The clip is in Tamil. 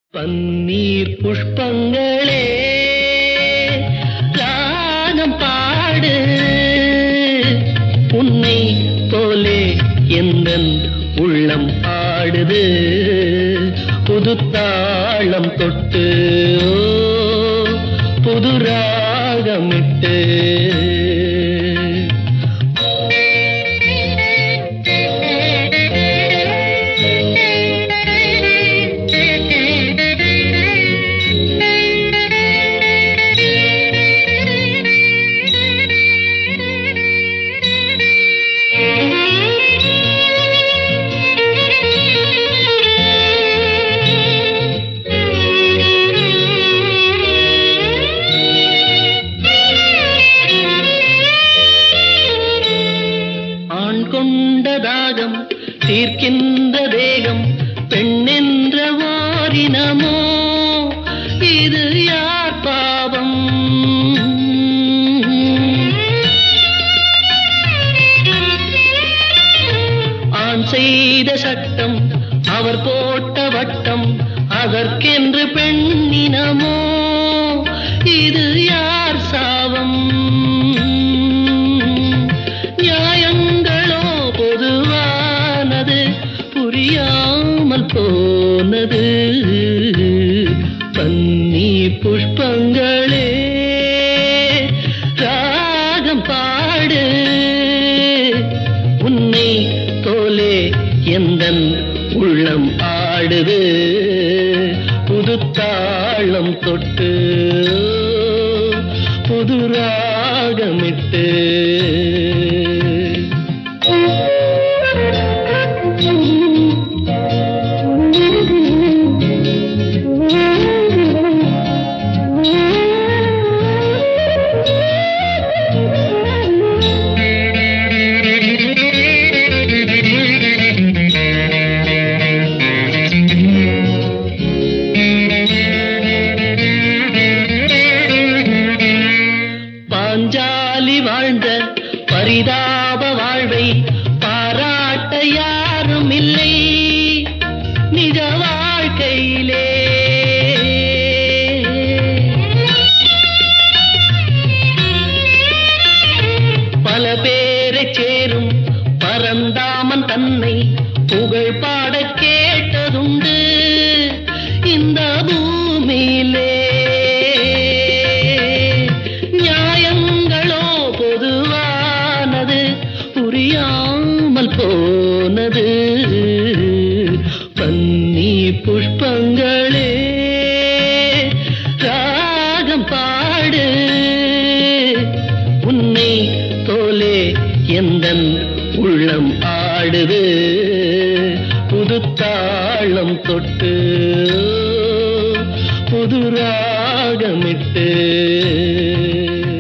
பன்னீர் புஷ்பங்களே ராகம் பாடு உன்னை போலே எந்த உள்ளம் ஆடுது புது தாளம் தொட்டு ஓ, புது ராகமிட்டு ஆண் கொண்ட தாகம் தீர்க்கின்ற தேகம் பெண்ணென்ற வாரினமோ இது யார் பாவம் ஆண் செய்த சட்டம் அவர் போட்ட வட்டம் அதற்கென்று பெண்ணினமோ இது யார் சாவம் நியாயங்களோ பொதுவானது புரியாமல் போனது பன்னி புஷ்பங்களே ராகம் பாடு உன்னை போலே எந்த உள்ளம் ஆடுது புது தாளம் தொட்டு புது ராகமிட்டு பாஞ்சாலி வாழ்ந்த பரிதாப வாழ்வை பாராட்ட யாரும் இல்லை நிஜ வாழ்க்கையிலே பல பேரை சேரும் பரந்தாமன் தன்னை புகழ் பாட கேட்டதுண்டு இந்த பூமியிலே நியாயங்களோ பொதுவானது புரியாமல் போனது பன்னி புஷ்பங்களே ராகம் பாடு உன்னை போலே எந்த உள்ளம் ஆடுது புது தாளம் தொட்டு புது ராகமிட்டு